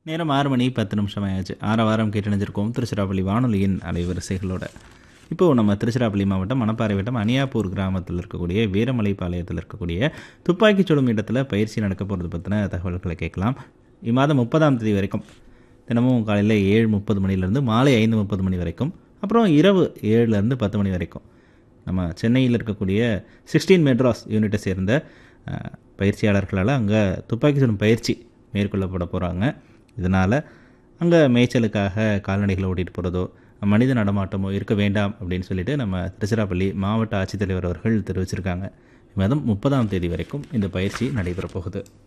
நேரம் ஆறு மணி பத்து நிமிஷம் ஆயாச்சு ஆறு வாரம் கேட்டணிஞ்சிருக்கோம் திருச்சிராப்பள்ளி வானொலியின் அலைவரிசைகளோட இப்போது நம்ம திருச்சிராப்பள்ளி மாவட்டம் மணப்பாறை வட்டம் அனியாப்பூர் கிராமத்தில் இருக்கக்கூடிய வீரமலைப்பாளையத்தில் இருக்கக்கூடிய துப்பாக்கிச் சுடும் இடத்துல பயிற்சி நடக்க போகிறது பற்றின தகவல்களை கேட்கலாம் இம்மாதம் முப்பதாம் தேதி வரைக்கும் தினமும் காலையில் ஏழு முப்பது மணிலேருந்து மாலை ஐந்து முப்பது மணி வரைக்கும் அப்புறம் இரவு ஏழுலேருந்து பத்து மணி வரைக்கும் நம்ம சென்னையில் இருக்கக்கூடிய சிக்ஸ்டீன் மெட்ராஸ் யூனிட்டை சேர்ந்த அஹ், பயிற்சியாளர்களால் அங்கே துப்பாக்கி சுடும் பயிற்சி மேற்கொள்ளப்பட போகிறாங்க இதனால் அங்கே மேய்ச்சலுக்காக கால்நடைகளை ஓட்டிகிட்டு போகிறதோ மனித நடமாட்டமோ இருக்க வேண்டாம் அப்படின்னு சொல்லிட்டு நம்ம திருச்சிராப்பள்ளி மாவட்ட ஆட்சித்தலைவர் அவர்கள் தெரிவிச்சிருக்காங்க மாதம் முப்பதாம் தேதி வரைக்கும் இந்த பயிற்சி நடைபெறப் போகுது